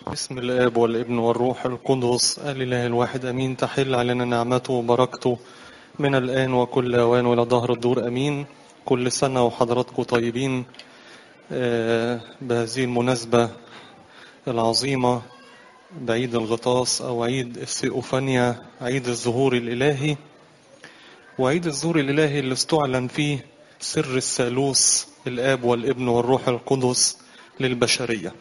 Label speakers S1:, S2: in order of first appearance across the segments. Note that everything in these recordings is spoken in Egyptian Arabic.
S1: بسم الآب والابن والروح القدس الإله الواحد أمين تحل علينا نعمته وبركته من الآن وكل أوان وإلى ظهر الدور أمين كل سنة وحضراتكم طيبين آه، بهذه المناسبة العظيمة بعيد الغطاس أو عيد السيئوفانيا عيد الظهور الإلهي وعيد الظهور الإلهي اللي استعلن فيه سر الثالوث الآب والابن والروح القدس للبشرية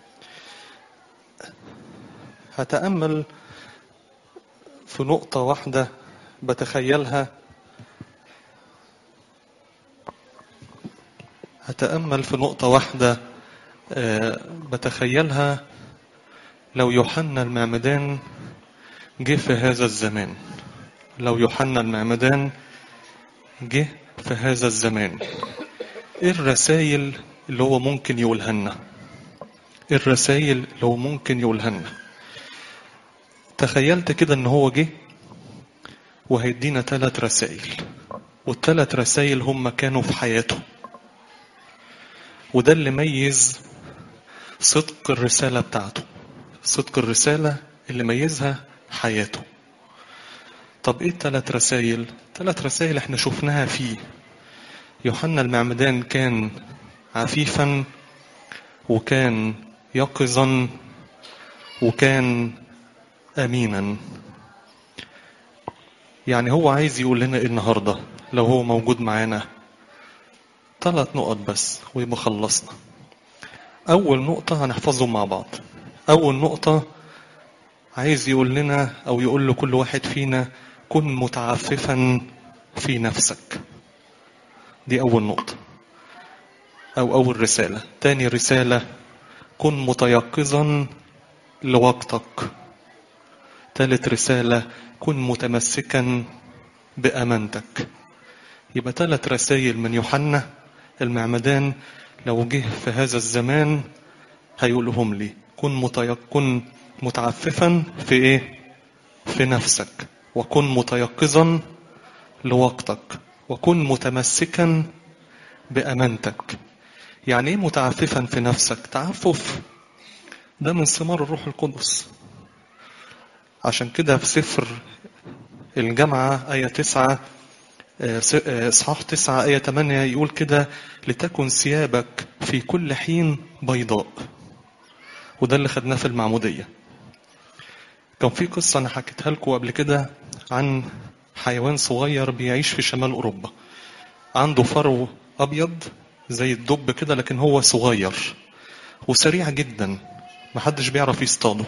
S1: هتأمل في نقطة واحدة بتخيلها هتأمل في نقطة واحدة آه، بتخيلها لو يوحنا المعمدان جه في هذا الزمان لو يوحنا المعمدان جه في هذا الزمان ايه الرسائل اللي هو ممكن يقولها لنا ايه الرسائل اللي هو ممكن يقولها لنا تخيلت كده ان هو جه وهيدينا ثلاث رسائل والثلاث رسائل هم كانوا في حياته وده اللي ميز صدق الرسالة بتاعته صدق الرسالة اللي ميزها حياته طب ايه الثلاث رسائل ثلاث رسائل احنا شفناها فيه يوحنا المعمدان كان عفيفا وكان يقظا وكان امينا يعني هو عايز يقول لنا ايه النهارده لو هو موجود معانا ثلاث نقط بس ويبقى خلصنا اول نقطه هنحفظهم مع بعض اول نقطه عايز يقول لنا او يقول لكل واحد فينا كن متعففا في نفسك دي اول نقطه او اول رساله تاني رساله كن متيقظا لوقتك ثالث رسالة كن متمسكا بأمانتك يبقى ثلاث رسائل من يوحنا المعمدان لو جه في هذا الزمان هيقولهم لي كن متيقن متعففا في ايه في نفسك وكن متيقظا لوقتك وكن متمسكا بأمانتك يعني ايه متعففا في نفسك تعفف ده من ثمار الروح القدس عشان كده في سفر الجامعة آية تسعة إصحاح تسعة آية تمانية يقول كده لتكن ثيابك في كل حين بيضاء وده اللي خدناه في المعمودية كان في قصة أنا حكيتها لكم قبل كده عن حيوان صغير بيعيش في شمال أوروبا عنده فرو أبيض زي الدب كده لكن هو صغير وسريع جدا محدش بيعرف يصطاده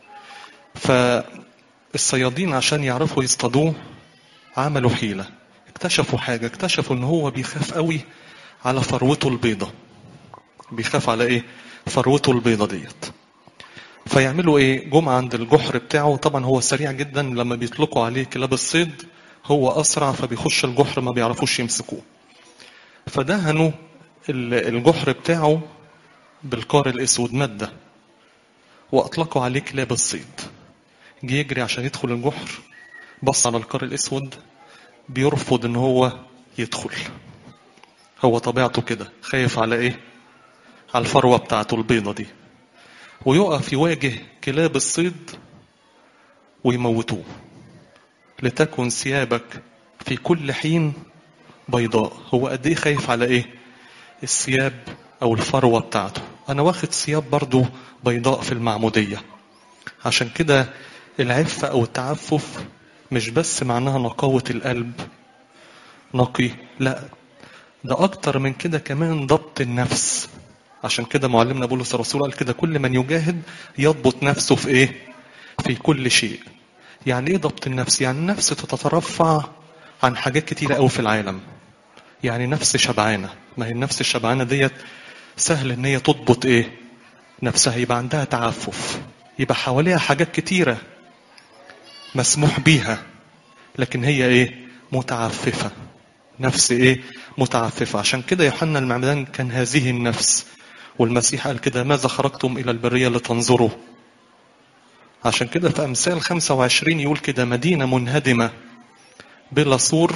S1: فالصيادين عشان يعرفوا يصطادوه عملوا حيلة اكتشفوا حاجة اكتشفوا ان هو بيخاف قوي على فروته البيضة بيخاف على ايه فروته البيضة ديت فيعملوا ايه جم عند الجحر بتاعه طبعا هو سريع جدا لما بيطلقوا عليه كلاب الصيد هو اسرع فبيخش الجحر ما بيعرفوش يمسكوه فدهنوا الجحر بتاعه بالقار الاسود ماده واطلقوا عليه كلاب الصيد جه يجري عشان يدخل الجحر بص على القار الاسود بيرفض ان هو يدخل هو طبيعته كده خايف على ايه على الفروه بتاعته البيضه دي ويقف يواجه كلاب الصيد ويموتوه لتكن ثيابك في كل حين بيضاء هو قد ايه خايف على ايه الثياب او الفروه بتاعته انا واخد ثياب برضو بيضاء في المعمودية عشان كده العفة أو التعفف مش بس معناها نقاوة القلب نقي لا ده أكتر من كده كمان ضبط النفس عشان كده معلمنا بولس الرسول قال كده كل من يجاهد يضبط نفسه في إيه؟ في كل شيء يعني إيه ضبط النفس؟ يعني النفس تترفع عن حاجات كتيرة أوي في العالم يعني نفس شبعانة ما هي النفس الشبعانة ديت سهل إن هي تضبط إيه؟ نفسها يبقى عندها تعفف يبقى حواليها حاجات كتيرة مسموح بيها لكن هي ايه متعففة نفس ايه متعففة عشان كده يوحنا المعمدان كان هذه النفس والمسيح قال كده ماذا خرجتم إلى البرية لتنظروا عشان كده في أمثال 25 يقول كده مدينة منهدمة بلا سور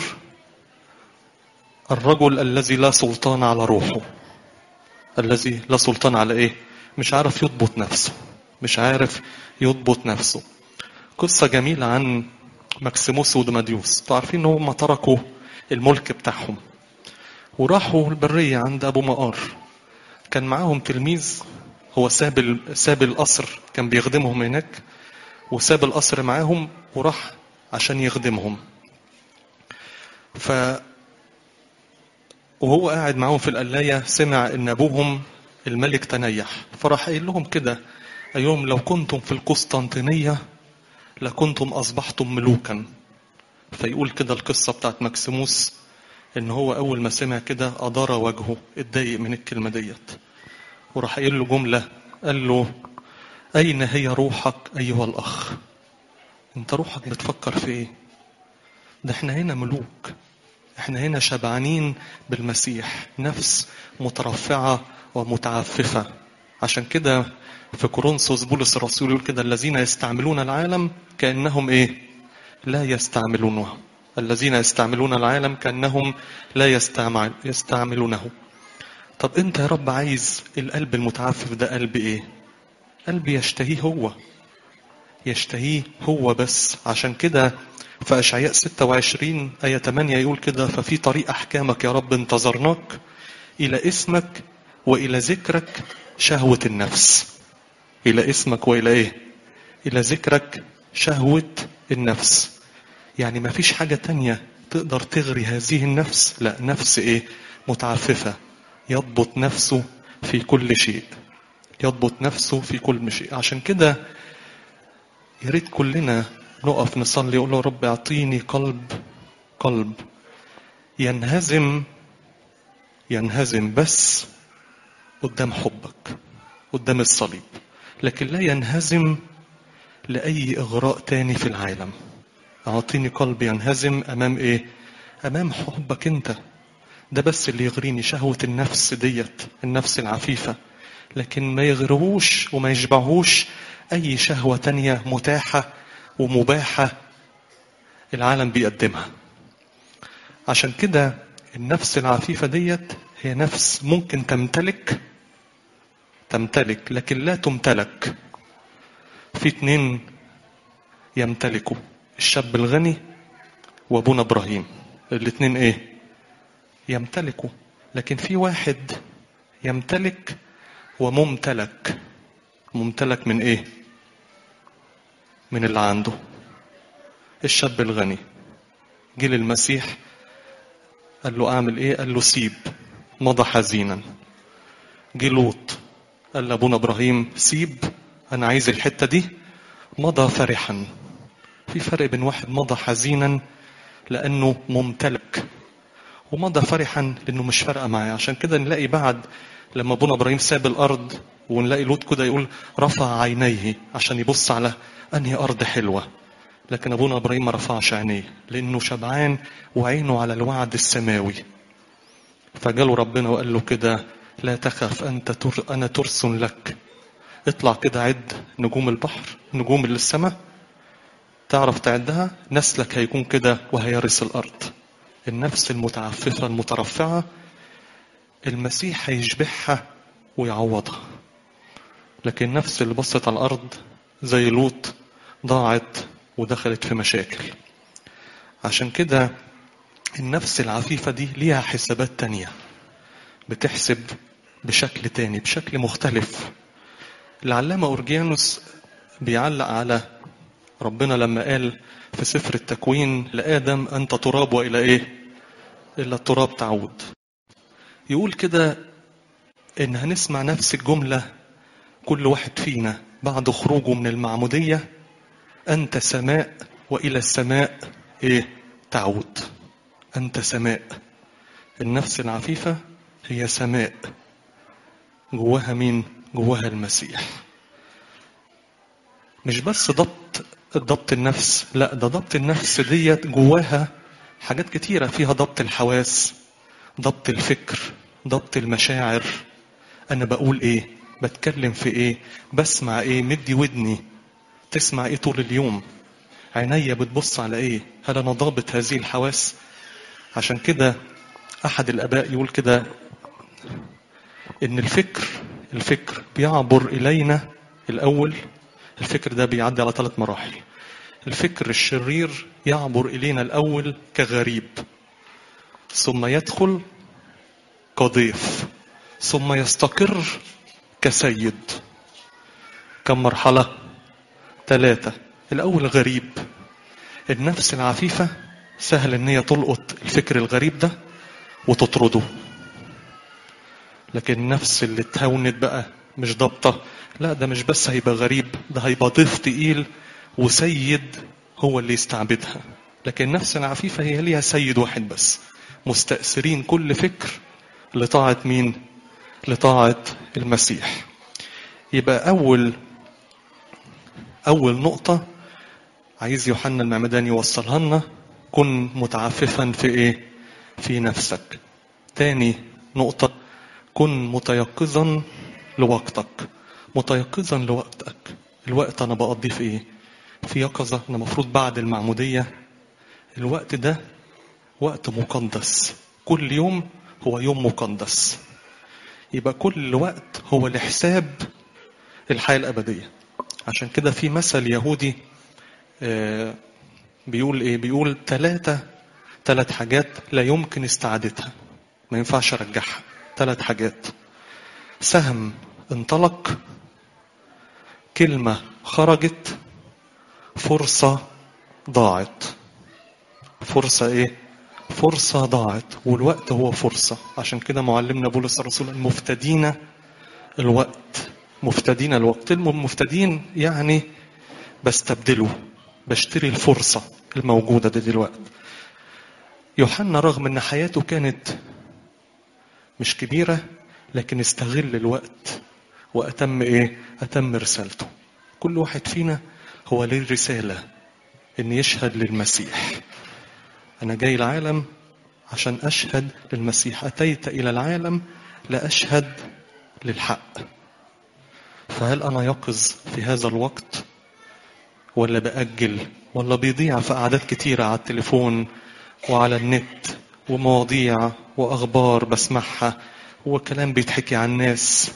S1: الرجل الذي لا سلطان على روحه الذي لا سلطان على ايه مش عارف يضبط نفسه مش عارف يضبط نفسه قصة جميلة عن مكسيموس ودماديوس انتوا عارفين ان هم تركوا الملك بتاعهم وراحوا البرية عند أبو مقار كان معاهم تلميذ هو ساب ال- ساب القصر كان بيخدمهم هناك وساب القصر معاهم وراح عشان يخدمهم ف وهو قاعد معاهم في القلاية سمع ان ابوهم الملك تنيح فراح قايل لهم كده ايهم لو كنتم في القسطنطينية لكنتم اصبحتم ملوكا فيقول كده القصة بتاعت مكسيموس ان هو اول ما سمع كده ادار وجهه اتضايق من الكلمة ديت وراح قايل له جملة قال له اين هي روحك ايها الاخ انت روحك بتفكر في ايه ده احنا هنا ملوك احنا هنا شبعانين بالمسيح نفس مترفعة ومتعففة عشان كده في كورنثوس بولس الرسول يقول كده الذين يستعملون العالم كأنهم ايه لا يستعملونه الذين يستعملون العالم كأنهم لا يستعمل يستعملونه طب انت يا رب عايز القلب المتعفف ده قلب ايه قلب يشتهيه هو يشتهيه هو بس عشان كده في أشعياء 26 آية 8 يقول كده ففي طريق أحكامك يا رب انتظرناك إلى اسمك وإلى ذكرك شهوة النفس إلى اسمك وإلى إيه إلى ذكرك شهوة النفس يعني ما فيش حاجة تانية تقدر تغري هذه النفس لا نفس إيه متعففة يضبط نفسه في كل شيء يضبط نفسه في كل شيء عشان كده يا ريت كلنا نقف نصلي يقول له يا رب اعطيني قلب قلب ينهزم ينهزم بس قدام حبك قدام الصليب لكن لا ينهزم لأي إغراء تاني في العالم أعطيني قلب ينهزم أمام إيه أمام حبك أنت ده بس اللي يغريني شهوة النفس ديت النفس العفيفة لكن ما يغرهوش وما يشبعهوش أي شهوة تانية متاحة ومباحة العالم بيقدمها عشان كده النفس العفيفة ديت هي نفس ممكن تمتلك تمتلك لكن لا تمتلك في اتنين يمتلكوا الشاب الغني وابونا ابراهيم الاتنين ايه يمتلكوا لكن في واحد يمتلك وممتلك ممتلك من ايه من اللي عنده الشاب الغني جه للمسيح قال له اعمل ايه قال له سيب مضى حزينا جه لوط قال لابونا ابراهيم سيب انا عايز الحته دي مضى فرحا في فرق بين واحد مضى حزينا لانه ممتلك ومضى فرحا لانه مش فارقه معاه عشان كده نلاقي بعد لما ابونا ابراهيم ساب الارض ونلاقي لوط كده يقول رفع عينيه عشان يبص على انهي ارض حلوه لكن ابونا ابراهيم ما رفعش عينيه لانه شبعان وعينه على الوعد السماوي فجاله ربنا وقال له كده لا تخف انت تر... انا ترس لك اطلع كده عد نجوم البحر نجوم اللي السماء تعرف تعدها نسلك هيكون كده وهيرث الارض النفس المتعففه المترفعه المسيح هيشبعها ويعوضها لكن النفس اللي بصت على الارض زي لوط ضاعت ودخلت في مشاكل عشان كده النفس العفيفة دي ليها حسابات تانية بتحسب بشكل تاني بشكل مختلف العلامة أورجيانوس بيعلق على ربنا لما قال في سفر التكوين لآدم أنت تراب وإلى إيه إلا التراب تعود يقول كده إن هنسمع نفس الجملة كل واحد فينا بعد خروجه من المعمودية أنت سماء وإلى السماء إيه تعود أنت سماء النفس العفيفة هي سماء جواها مين جواها المسيح مش بس ضبط ضبط النفس لا ده ضبط النفس ديت جواها حاجات كتيرة فيها ضبط الحواس ضبط الفكر ضبط المشاعر أنا بقول إيه بتكلم في إيه بسمع إيه مدي ودني تسمع إيه طول اليوم عينيا بتبص على إيه هل أنا ضابط هذه الحواس عشان كده أحد الآباء يقول كده إن الفكر الفكر بيعبر إلينا الأول الفكر ده بيعدي على ثلاث مراحل الفكر الشرير يعبر إلينا الأول كغريب ثم يدخل كضيف ثم يستقر كسيد كم مرحلة؟ ثلاثة الأول غريب النفس العفيفة سهل إن هي تلقط الفكر الغريب ده وتطرده لكن النفس اللي اتهونت بقى مش ضابطة لا ده مش بس هيبقى غريب ده هيبقى ضيف تقيل وسيد هو اللي يستعبدها لكن النفس العفيفة هي ليها سيد واحد بس مستأثرين كل فكر لطاعة مين؟ لطاعة المسيح يبقى أول أول نقطة عايز يوحنا المعمدان يوصلها لنا كن متعففا في إيه؟ في نفسك تاني نقطة كن متيقظا لوقتك متيقظا لوقتك الوقت أنا بقضيه في إيه؟ في يقظة أنا المفروض بعد المعمودية الوقت ده وقت مقدس كل يوم هو يوم مقدس يبقى كل وقت هو لحساب الحياة الأبدية عشان كده في مثل يهودي آه، بيقول إيه بيقول ثلاثة ثلاث حاجات لا يمكن استعادتها ما ينفعش أرجعها ثلاث حاجات سهم انطلق كلمة خرجت فرصة ضاعت فرصة ايه فرصة ضاعت والوقت هو فرصة عشان كده معلمنا بولس الرسول المفتدين الوقت مفتدين الوقت المفتدين يعني بستبدله بشتري الفرصة الموجودة دي دلوقتي يوحنا رغم ان حياته كانت مش كبيرة لكن استغل الوقت وأتم إيه؟ أتم رسالته كل واحد فينا هو ليه رسالة إن يشهد للمسيح أنا جاي العالم عشان أشهد للمسيح أتيت إلى العالم لأشهد للحق فهل أنا يقظ في هذا الوقت ولا بأجل ولا بيضيع في قعدات كتيرة على التليفون وعلى النت ومواضيع وأخبار بسمعها وكلام بيتحكي عن الناس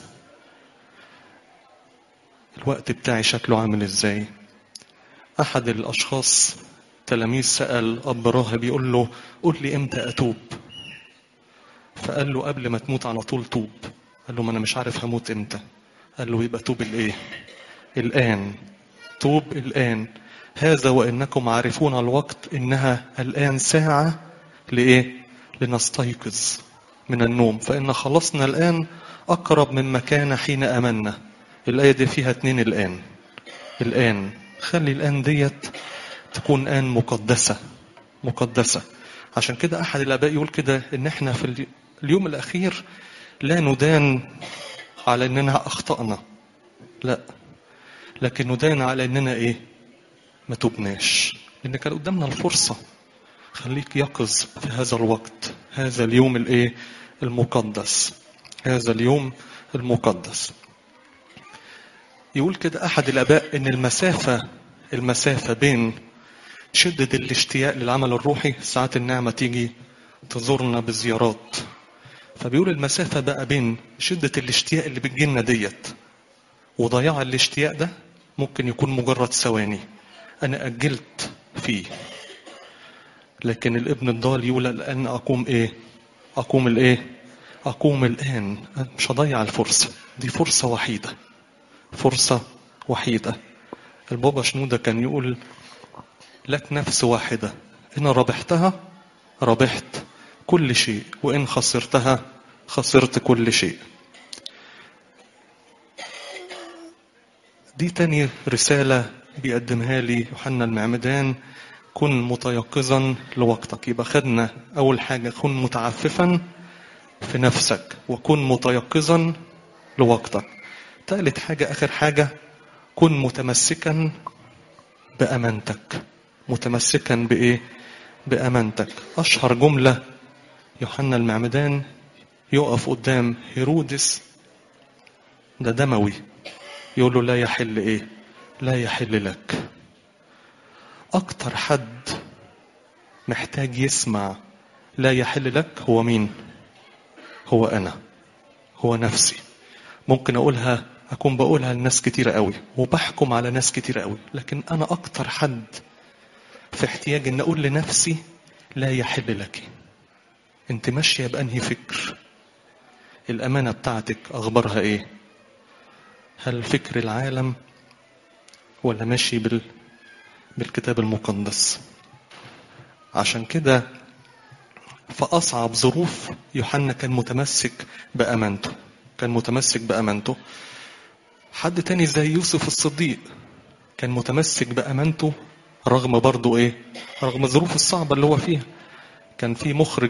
S1: الوقت بتاعي شكله عامل ازاي احد الاشخاص تلاميذ سأل اب راهب يقول له قول لي امتى اتوب فقال له قبل ما تموت على طول توب قال له ما انا مش عارف هموت امتى قال له يبقى توب الايه الان توب الان هذا وانكم عارفون الوقت انها الان ساعه لايه لنستيقظ من النوم فان خلصنا الان اقرب مما كان حين امنا الايه دي فيها اتنين الان الان خلي الان ديت تكون ان مقدسه مقدسه عشان كده احد الاباء يقول كده ان احنا في اليوم الاخير لا ندان على اننا اخطانا لا لكن ندان على اننا ايه ما تبناش لان كان قدامنا الفرصه خليك يقظ في هذا الوقت هذا اليوم الايه المقدس هذا اليوم المقدس يقول كده احد الاباء ان المسافه المسافه بين شده الاشتياق للعمل الروحي ساعات النعمه تيجي تزورنا بزيارات فبيقول المسافه بقى بين شده الاشتياق اللي بتجيلنا ديت وضياع الاشتياق ده ممكن يكون مجرد ثواني انا اجلت فيه لكن الابن الضال يقول الان اقوم ايه اقوم الايه اقوم الان مش هضيع الفرصه دي فرصه وحيده فرصه وحيده البابا شنوده كان يقول لك نفس واحده ان ربحتها ربحت كل شيء وان خسرتها خسرت كل شيء دي تاني رسالة بيقدمها لي يوحنا المعمدان كن متيقظا لوقتك يبقى خدنا أول حاجة كن متعففا في نفسك وكن متيقظا لوقتك ثالث حاجة آخر حاجة كن متمسكا بأمانتك متمسكا بإيه؟ بأمانتك أشهر جملة يوحنا المعمدان يقف قدام هيرودس ده دموي يقول له لا يحل ايه لا يحل لك اكتر حد محتاج يسمع لا يحل لك هو مين هو انا هو نفسي ممكن اقولها أكون بقولها لناس كتيرة قوي وبحكم على ناس كتيرة قوي لكن أنا أكتر حد في احتياج أن أقول لنفسي لا يحل لك أنت ماشية بأنهي فكر الأمانة بتاعتك أخبارها إيه هل فكر العالم ولا ماشي بال... بالكتاب المقدس عشان كده في أصعب ظروف يوحنا كان متمسك بأمانته كان متمسك بأمانته حد تاني زي يوسف الصديق كان متمسك بأمانته رغم برضه إيه رغم الظروف الصعبة اللي هو فيها كان في مخرج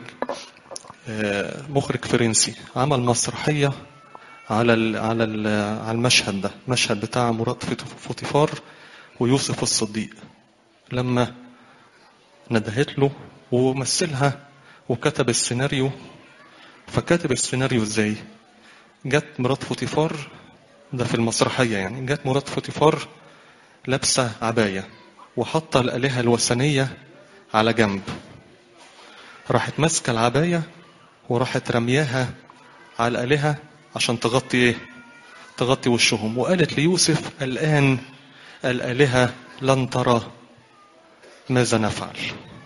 S1: مخرج فرنسي عمل مسرحية على ال على ال على المشهد ده المشهد بتاع مراد فوتيفار ويوسف الصديق لما ندهت له ومثلها وكتب السيناريو فكاتب السيناريو ازاي جت مرات فوتيفار ده في المسرحية يعني جت مرات فوتيفار لابسة عباية وحاطة الآلهة الوثنية على جنب راحت ماسكة العباية وراحت رمياها على الآلهة عشان تغطي ايه تغطي وشهم وقالت ليوسف الآن الآلهة لن ترى ماذا نفعل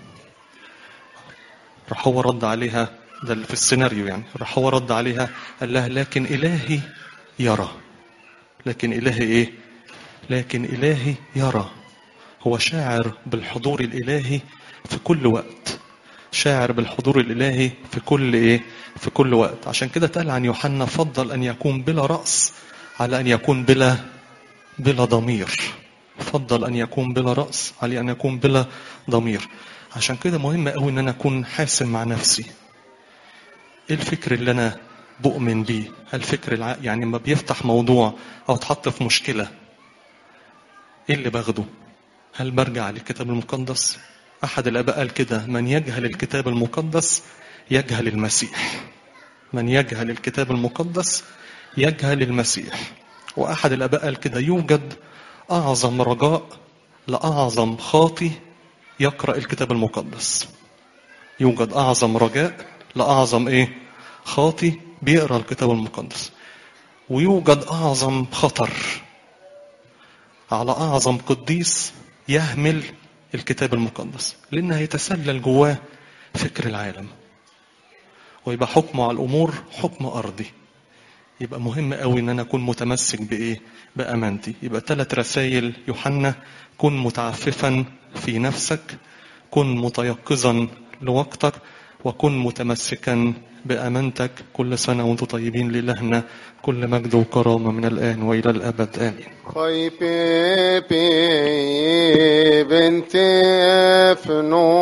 S1: راح هو رد عليها ده في السيناريو يعني راح هو رد عليها قال لها لكن إلهي يرى لكن إلهي إيه لكن إلهي يرى هو شاعر بالحضور الإلهي في كل وقت شاعر بالحضور الإلهي في كل إيه في كل وقت عشان كده قال عن يوحنا فضل أن يكون بلا رأس على أن يكون بلا بلا ضمير فضل أن يكون بلا رأس على أن يكون بلا ضمير عشان كده مهم قوي ان انا اكون حاسم مع نفسي ايه الفكر اللي انا بؤمن بيه هل فكر الع... يعني لما بيفتح موضوع او اتحط في مشكله ايه اللي باخده هل برجع للكتاب المقدس احد الاباء قال كده من يجهل الكتاب المقدس يجهل المسيح من يجهل الكتاب المقدس يجهل المسيح واحد الاباء قال كده يوجد اعظم رجاء لاعظم خاطي يقرأ الكتاب المقدس يوجد أعظم رجاء لأعظم إيه خاطي بيقرأ الكتاب المقدس ويوجد أعظم خطر على أعظم قديس يهمل الكتاب المقدس لأن هيتسلل جواه فكر العالم ويبقى حكمه على الأمور حكم أرضي يبقى مهم قوي ان انا اكون متمسك بايه بامانتي يبقى ثلاث رسائل يوحنا كن متعففا في نفسك كن متيقظا لوقتك وكن متمسكا بامانتك كل سنه وانتم طيبين لالهنا كل مجد وكرامه من الان والى الابد امين
S2: خيبي بنت فنو